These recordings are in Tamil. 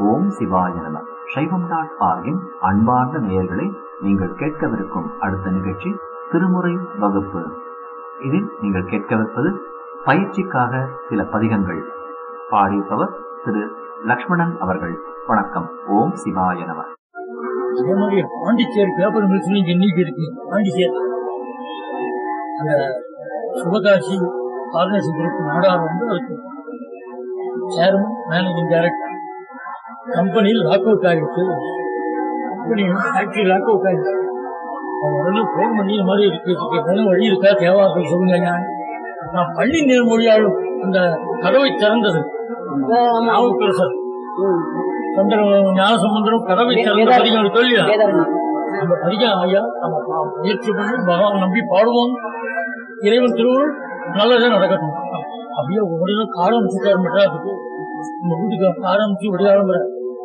ஓம் சிவாய நம சைவம் டாட் ஆர்கின் அன்பார்ந்த நேயர்களை நீங்கள் கேட்கவிருக்கும் அடுத்த நிகழ்ச்சி திருமுறை வகுப்பு இதில் நீங்கள் கேட்கவிருப்பது பயிற்சிக்காக சில பதிகங்கள் பாடியிருப்பவர் திரு லக்ஷ்மணன் அவர்கள் வணக்கம் ஓம் சிவாய நம அதே மாதிரி பாண்டிச்சேரி பேப்பர் மில்ஸ்ல இங்க நீக்கி இருக்கு பாண்டிச்சேரி அந்த சிவகாசி ஆர்கனைசேஷன் குரூப் நாடார் வந்து அதுக்கு chairman managing director company lock out ஆகிடுச்சு கம்பெனி ஃபேக்டரி லாக் அவுட் ஆகிடுச்சு அவங்க உடனே ஃபோன் பண்ணி இந்த மாதிரி இருக்கு இதுக்கு எதனா வழி இருக்கா தேவாக்கள் சொல்லுங்க ஐயா. நான் பள்ளி நீர்மொழியாளும் அந்த கதவை திறந்தது நாவுக்கரசர் சந்திரன் ஞானசம்பந்தரும் கதவை திறந்த பதிகம் சொல்லியா அந்த பதிகம் ஐயா நம்ம பா- முயற்சி பண்ணி பகவான் நம்பி பாடுவோம் இறைவன் திருவுள் நல்லதே நடக்கட்டும் அப்படியே உடனே காரம் அமைச்சுட்டாரு மெட்ராஸுக்கு இந்த வீட்டுக்கு காரம் அமைச்சு விடையாளம்புற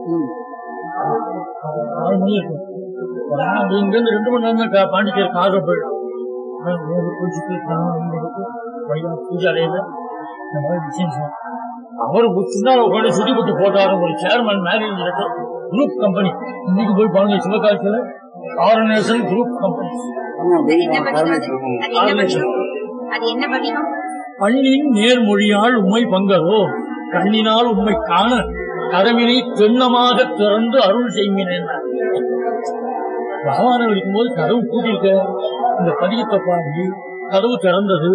ஆறு மணி இருக்கும் உடனே அப்படி இங்கிருந்து ரெண்டு மணி நேரம் தான் கா- பாண்டிச்சேரி காரில் போயிடும் ஆனா, நேரு குளிச்சுட்டு ஸ்நானம் பண்ணிட்டு, வழியா பூஜை அறையில இந்த மாதிரி விசேஷம் அவர் சின்ன உட்காந்து சுட்டி புட்டி போட்டாரு ஒரு சேர்மன் மேனேஜ் குரூப் கம்பெனி இன்னைக்கு போய் பாருங்க சிவகாசியில ஆர்கனைசேஷன் குரூப் கம்பெனி அது என்ன பதிகம் அது? அது என்ன பதிகம் அது என்ன பதிகம் பண்ணின் நேர்மொழியால் உண்மை பங்கரோ கண்ணினால் உண்மை காண கதவினை தென்னமாக திறந்து அருள் செய்மினேன் பகவானை இருக்கும்போது கதவு பூட்டிருக்க இந்த பதிகத்தை பாடி கதவு திறந்தது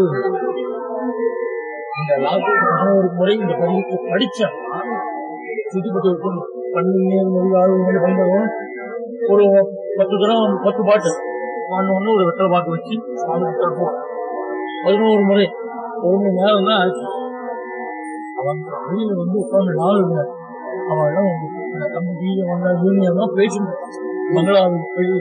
இந்த லாக்டவுன் ஒரு முறை இந்த பதிகத்தை படிச்சேன் சுத்திப்பட்டு இருக்கும் பண்ணின் நேர்மொழியால் உண்மை பங்கரோ ஒரு பத்து தரம் பத்து பாட்டு ஒன்று ஒன்று ஒரு வெத்தலை பாட்டு வச்சு சுவாமி வெத்தலை போட்டு பதினோரு முறை ஒரு மணி நேரம் தான் ஆச்சு அவன் வெளியில வந்து உட்கார்ந்து நாலு இருந்தார் அவன் எல்லாம் இந்த கம்பெனி வந்த யூனியன் தான் பேசிட்டு மங்களாவில் போய்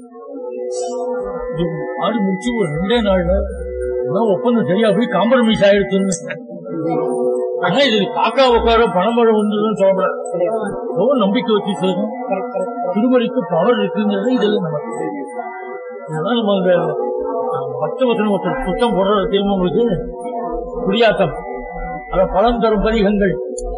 இது ஆடி முடிச்சு ஒரு ரெண்டே நாள்ல எல்லாம் ஒப்பந்தம் சரியா போய் காம்ப்ரமைஸ் ஆயிடுச்சுன்னு ஆனா இது காக்கா உட்கார பணமழை வந்ததுன்னு சொல்லப்படாது ரொம்ப நம்பிக்கை வச்சு செய்யணும் திருமலைக்கு பவர் இருக்குங்கிறது இதுல நமக்கு தெரியும். இதெல்லாம் நம்ம அந்த பத்து வசனம் ஒருத்தர் சுத்தம் போடுறது தெரியுமா உங்களுக்கு குடியாத்தம் அத பழம் தரும் பதிகங்கள்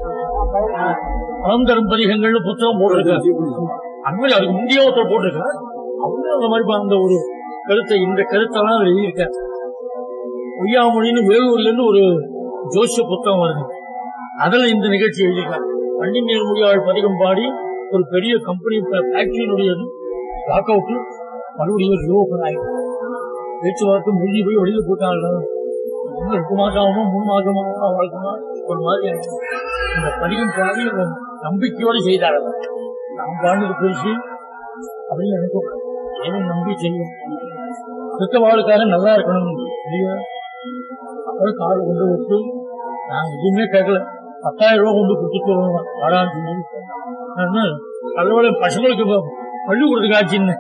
பழம் தரும் பதிகங்கள்னு புத்தகம் போட்டிருக்காரு அந்த மாதிரி அதுக்கு முந்தைய ஒருத்தர் போட்டிருக்காரு அவங்க அந்த மாதிரி அந்த ஒரு கருத்தை இந்த கருத்தெல்லாம் அவர் எழுதியிருக்காரு பொய்யாமொழின்னு வேலூர்ல இருந்து ஒரு ஜோசிய புத்தகம் வருது அதுல இந்த நிகழ்ச்சி எழுதியிருக்காரு பண்டி நேர்மொழியாள் பதிகம் பாடி ஒரு பெரிய கம்பெனி ஃபேக்டரியினுடைய லாக் அவுட் மறுபடியும் ரியோபன் ஆயிடும் பேச்சுவார்த்தை முடிஞ்சு போய் வெளியில போட்டாங்க இன்னும் ரெண்டு மாசம் ஆகுமா மூணு மாசம் ஆகுமா அவளுக்குமா ஒரு மாதிரி ஆயிடும். இந்த பதிகம் பாடி ஒரு நம்பிக்கையோடு செய்தார் அவர். நாம் பாடுறது பேசி அப்படின்னு நினைக்கும் ஏனும் நம்பி செய்யும் கிறிஸ்தவாளுக்காக நல்லா இருக்கணும் இல்லையா அப்புறம் காடு கொண்டு விட்டு நான் எதுவுமே கேட்கல பத்தாயிரம் ரூபாய் கொண்டு கொடுத்துட்டு வருவேன் வாடான்னு சொல்லி நான் நல்லவேளை பசங்களுக்கு ப- பள்ளிக்கூடத்துக்கு ஆச்சுன்னு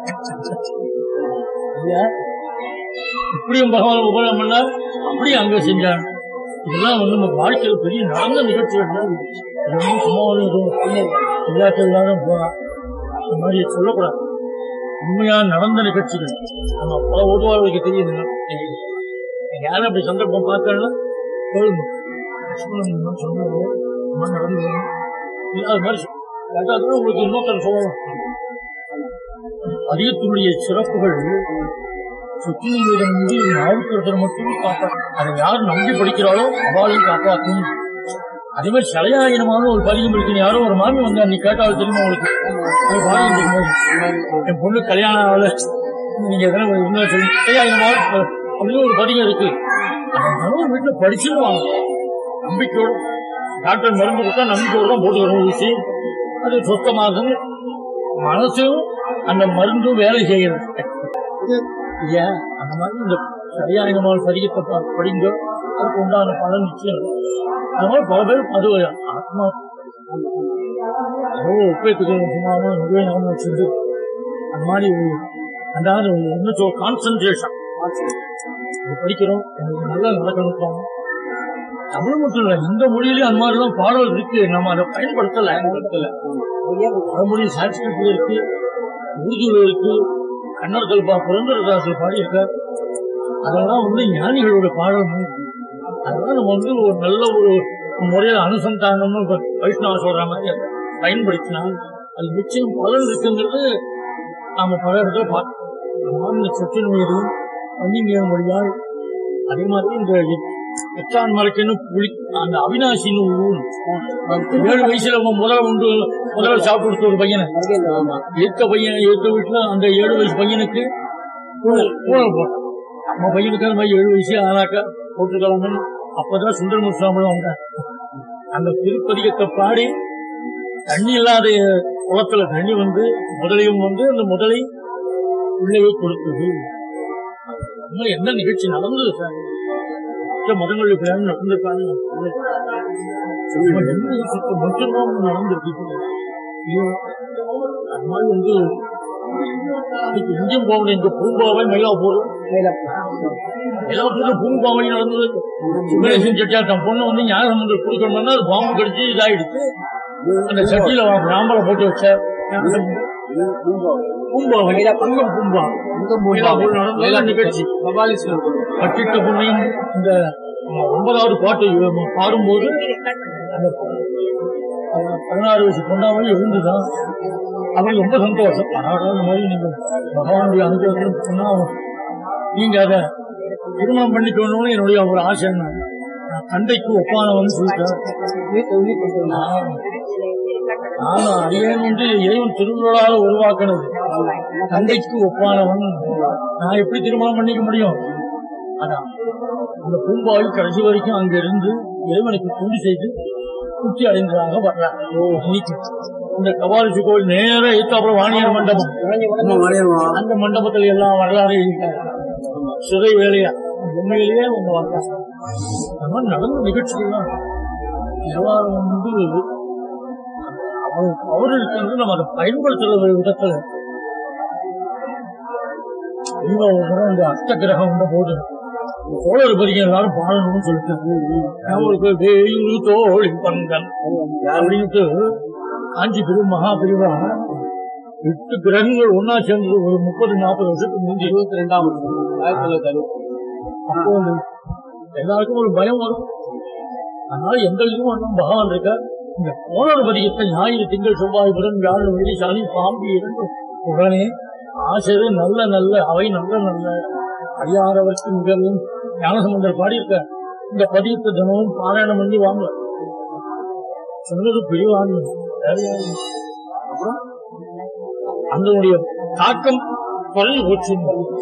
இல்லையா இப்படியும் பகவான் உபகாரம் பண்ணார் அப்படியும் அங்க செஞ்சார் இதெல்லாம் வந்து நம்ம வாழ்க்கையில பெரிய நடந்த நிகழ்ச்சிகள் தான் இது. இது வந்து சும்மா ஒரு இது எல்லாத்தையும் எல்லாரும் போறான் இந்த மாதிரி சொல்லக்கூடாது உண்மையா நடந்த நிகழ்ச்சிகள் நம்ம பல ஓட்டுவார்களுக்கு தெரியுது தெரியுது நீங்க யாரும் அப்படி சந்தர்ப்பம் பார்த்தோம்னா சொல்லுங்க லட்சுமணன் இந்த மாதிரி சொன்னது இந்த மாதிரி நடந்து வரும். இல்ல, அது மாதிரி கேட்டா கூட உங்களுக்கு இன்னொருத்தர் சொல்லலாம் அதிகத்தினுடைய சிறப்புகள் சுற்றிலும் வந்து நாவுக்கரசர் மட்டும் காப்பாற்றும் அதை யார் நம்பி படிக்கிறாளோ அவளையும் காப்பாற்றும் அதே மாதிரி சிலையாயினமான ஒரு பதிகம் இருக்கு யாரோ ஒரு மாமி வந்தா நீ கேட்டாலும் தெரியுமா உங்களுக்கு ஒரு பாடியம் இருக்கும்போது என் பொண்ணு கல்யாணம் ஆகல நீங்க எதனா ஒரு இருந்தா சொல்லி சிலையாயினமா அப்படின்னு ஒரு பதிகம் இருக்கு அதனால வீட்டுல படிச்சிருவாங்க நம்பிக்கையோட டாக்டர் மருந்து கொடுத்தா நம்பிக்கையோட தான் போட்டு வரும் ஊசி அது சுத்தமாகும் மனசும் அந்த மருந்தும் வேலை செய்யறது ஐயா அந்த மாதிரி இந்த சரியாயினமான பதிகத்தை பா- படிங்க அதுக்கு உண்டான பலன் நிச்சயம் அது மாதிரி பல பேர் அது ஒரு ஆத்மா ஏதோ உப்பேத்துக்கு சும்மாவும் இதுவே ஞாபகம் வச்சிருந்து அந்த மாதிரி ஒரு அதாவது ஒரு என்ன சொல் கான்சன்ட்ரேஷன் இது படிக்கிறோம் எனக்கு நல்லா நடக்கணும் தமிழ் மட்டும் இல்ல இந்த மொழியிலயும் அந்த மாதிரி எல்லாம் பாடல் இருக்கு நம்ம அதை பயன்படுத்தல பயன்படுத்தல வடமொழி சான்ஸ்கிரிட்ல இருக்கு உருதுல இருக்கு கண்ணர்கள் பா புரந்தரதாசர் பாடியிருக்கார் அதெல்லாம் வந்து ஞானிகளோட பாடல் மாதிரி. அதெல்லாம் நம்ம வந்து ஒரு நல்ல ஒரு முறையில அனுசந்தானம்னு இப்ப வைஷ்ணவ சொல்ற மாதிரி பயன்படுத்தினால் அது நிச்சயம் பலன் இருக்குங்கிறது நாம பல இடத்துல பார்க்கணும் அந்த மாதிரி இந்த சொட்டு நோய்கள் பன்னிங்கியம் வழியால் அதே மாதிரி இந்த எ- எட்டான் மலைக்குன்னு புளி அந்த அவினாசின்னு ஒரு ஊர் ஏழு வயசுல அவன் முதல்ல உண்டு முதல்ல சாப்பிட்டு கொடுத்த ஒரு பையனை இருக்க பையன் இருக்க வீட்டுல அந்த ஏழு வயசு பையனுக்கு ஊழல் ஊழல் போட்டான் நம்ம பையனுக்கு அந்த மாதிரி ஏழு வயசு ஆனாக்கா போட்டுக்கலாம்னு அப்பதான் சுந்தரமூர் சுவாமியும் வந்தார் அந்த திருப்பதிகத்தை பாடி தண்ணி இல்லாத குளத்துல தண்ணி வந்து முதலையும் வந்து அந்த முதலை உள்ளே கொடுத்தது இன்னும் என்ன நிகழ்ச்சி நடந்தது சார் மற்ற மதங்கள் இப்படியாக நடந்திருக்காங்க மட்டும்தான் நடந்திருக்கு ஐயோ, அது மாதிரி வந்து இதுக்கு எங்கேயும் போக முடியும் இந்த பூங்காவை மயிலாப்பூர் மயிலாப்பூர்ல பூங்காவை நடந்தது சுப்பரேசன் செட்டியார் தன் பொண்ணு வந்து ஞானசமுந்தர் கொடுக்கணும்னா அது பாம்பு கடிச்சு இதாயிடுச்சு அந்த சட்டியில நாம்பளை போட்டு வச்ச பூம்பாவை பூங்கம் பூம்பா மயிலாப்பூர் நடந்த நிகழ்ச்சி பட்டிட்ட பொண்ணையும் இந்த ஒன்பதாவது பாட்டு பாடும்போது அந்த அந்த பதினாறு வயசு பொண்ணாமல் இருந்துதான் அவங்களுக்கு ரொம்ப சந்தோஷம் அதாவது இந்த மாதிரி நீங்க பகவானுடைய அனுகிரகத்தில் சொன்னா நீங்க அதை திருமணம் பண்ணிக்கணும்னு என்னுடைய ஒரு ஆசை என்ன நான் தந்தைக்கு ஒப்பானவன் சொல்லிட்டேன் நான் நான் அறியேன் என்று இறைவன் திருவிழாவில் உருவாக்கினது தந்தைக்கு ஒப்பானவன் நான் எப்படி திருமணம் பண்ணிக்க முடியும் அதான் அந்த பூம்பாவில் கடைசி வரைக்கும் அங்க இருந்து இறைவனுக்கு துண்டு செய்து குச்சி அடைந்ததாக வர்றார் இன்னைக்கு இந்த கபாலிசி கோயில் நேர எடுத்து அப்புறம் வாணியர் மண்டபம் அந்த மண்டபத்துல எல்லாம் வரலாறு எழுதியிருக்காங்க. சிறை வேலையா உண்மையிலேயே அவங்க வந்தாங்க அந்த மாதிரி நடந்த நிகழ்ச்சிகள்லாம் விவகாரம் வந்து அவர் அவர் இருக்கிறது நம்ம அதை பயன்படுத்துற விதத்துல இவங்க ஒரு முறை இந்த அஷ்ட கிரகம் வந்த போது சோழர் பதிகம் எல்லாரும் பாடணும்னு சொல்லிட்டு அவருக்கு வேயுரு தோழி பங்கன் அப்படின்ட்டு காஞ்சி பெரு மகா பிரிவா எட்டு கிரகங்கள் ஒன்னா சேர்ந்து ஒரு முப்பது நாற்பது வருஷத்துக்கு முந்தி இருபத்தி ரெண்டாம் வருஷம் அப்போ வந்து எல்லாருக்கும் ஒரு பயம் வரும் அதனால எந்த இதுவும் ஒன்றும் பகவான் இருக்க இந்த கோளர் பதிகத்தை ஞாயிறு திங்கள் செவ்வாய் புதன் வியாழன் வெள்ளி சனி பாம்பு இரண்டு உடனே ஆசிரியர் நல்ல நல்ல அவை நல்ல நல்ல அறியாதவர்க்கு மிகவும் ஞானசம்பந்தர் பாடியிருக்க இந்த பதியத்தை தினமும் பாராயணம் பண்ணி வாங்க சொன்னது பிரிவாங்க அப்புறம் அதனுடைய தாக்கம் குறைஞ்சு போச்சு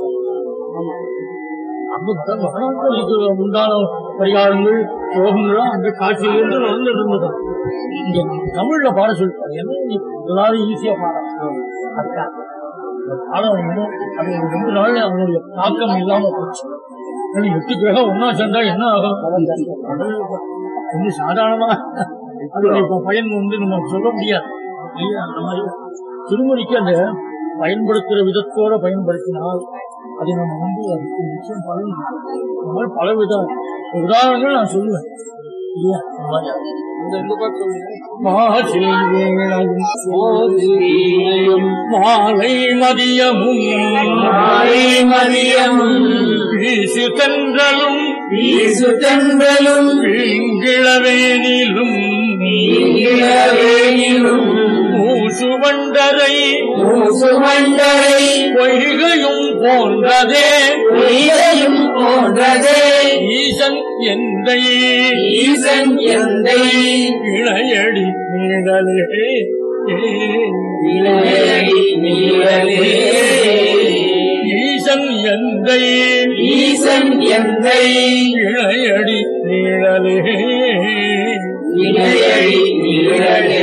அந்த மகனாக்களுக்கு உண்டான பரிகாரங்கள் யோகங்கள் அந்த காட்சியிலிருந்து நடந்துட்டு இருந்தது இங்க தமிழ்ல பாட சொல்லிட்டாரு என்ன நீ எல்லாரும் ஈஸியா பாடம் அதுதான் இந்த பாடம் இன்னும் அது ஒரு ரெண்டு நாள்ல அவனுடைய தாக்கம் இல்லாம போச்சு ஏன்னா எட்டு கிரகம் ஒன்னா சேர்ந்தா என்ன ஆகும் கொஞ்சம் சாதாரணமா அது இப்ப பயன் வந்து நம்ம சொல்ல முடியாது இல்லையா? அந்த மாதிரி திருமணிக்கு அந்த பயன்படுத்துற விதத்தோட பயன்படுத்தினால் அதை நம்ம வந்து அதுக்கு நிச்சயம் பலன் உண்டு. இந்த மாதிரி பல வித உதாரணங்கள் நான் சொல்லுவேன் இல்லையா இந்த மாதிரி. மாசில் வேளையும் சோதியும் மாலை மதியமும் மாலை மதியமும் வீசு தென்றலும் வீசு தென்றலும் இங்கிழவேனிலும் இளவேனிலும் மூசு வண்டரை மூசுமண்டரை பொய்கையும் போன்றதே பொய்கையும் போன்றதே ஈசன் எந்தை ஈசன் எந்தை இளையடி நீங்களே இளையடி நீளலே ஈசன் எந்தை ஈசன் எந்தை இளையடி நீழலே இளையடி நீளலே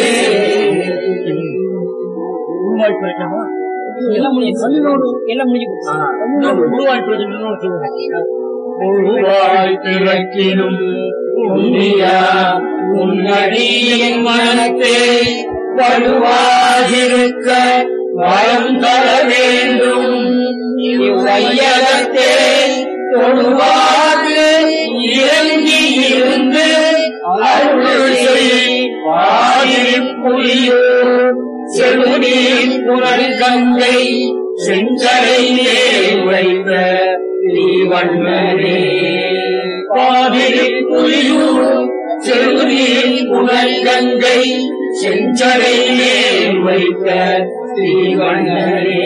உருவாய் பிறக்கமா எல்லாம் முடிஞ்சு எல்லாம் முடிஞ்சு உருவாய் பிறக்கணும்னு சொல்லுவாங்க உருவாய் பிறக்கினும் புண்ணியா உன்னடியின் மனத்தே வலுவாகிருக்க வரம் தர வேண்டும் இவ்வையகத்தே தொழுவாது இறங்கி இருந்து அருள் செய் பாதிரிப்புலியோர் செழுநீர் புனல் கங்கை செஞ்சரையே வைத்த தீவண்ணனே பாதிரிப்புலியூர் செழுநீர் புனல் கங்கை செஞ்சடையிலே வைத்த ஸ்ரீவண்ணரே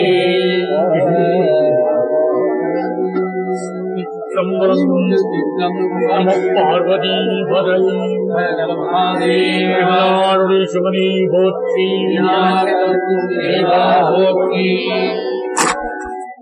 பார்வதி பதையுடைய சிவனை போற்றி போற்றி